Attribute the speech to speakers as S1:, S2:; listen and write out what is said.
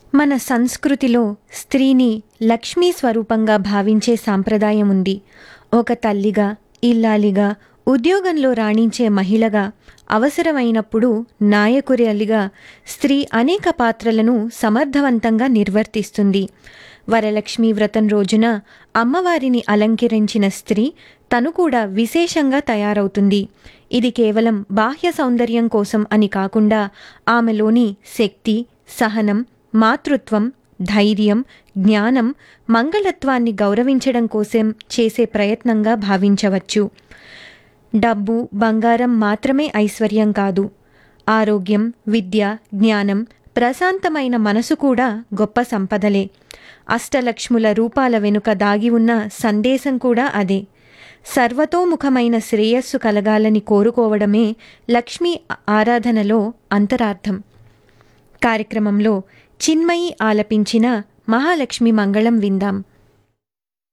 S1: మన సంస్కృతిలో స్త్రీని లక్ష్మీ స్వరూపంగా భావించే సాంప్రదాయం ఉంది ఒక తల్లిగా ఇల్లాలిగా ఉద్యోగంలో రాణించే మహిళగా అవసరమైనప్పుడు నాయకురాలిగా స్త్రీ అనేక పాత్రలను సమర్థవంతంగా నిర్వర్తిస్తుంది వరలక్ష్మి వ్రతం రోజున అమ్మవారిని అలంకరించిన స్త్రీ తను కూడా విశేషంగా తయారవుతుంది ఇది కేవలం బాహ్య సౌందర్యం కోసం అని కాకుండా ఆమెలోని శక్తి సహనం మాతృత్వం ధైర్యం జ్ఞానం మంగళత్వాన్ని గౌరవించడం కోసం చేసే ప్రయత్నంగా భావించవచ్చు డబ్బు బంగారం మాత్రమే ఐశ్వర్యం కాదు ఆరోగ్యం విద్య జ్ఞానం ప్రశాంతమైన మనసు కూడా గొప్ప సంపదలే అష్టలక్ష్ముల రూపాల వెనుక దాగి ఉన్న సందేశం కూడా అదే సర్వతోముఖమైన శ్రేయస్సు కలగాలని కోరుకోవడమే లక్ష్మీ ఆరాధనలో అంతరార్థం కార్యక్రమంలో చిన్మయి ఆలపించిన మహాలక్ష్మి మంగళం విందాం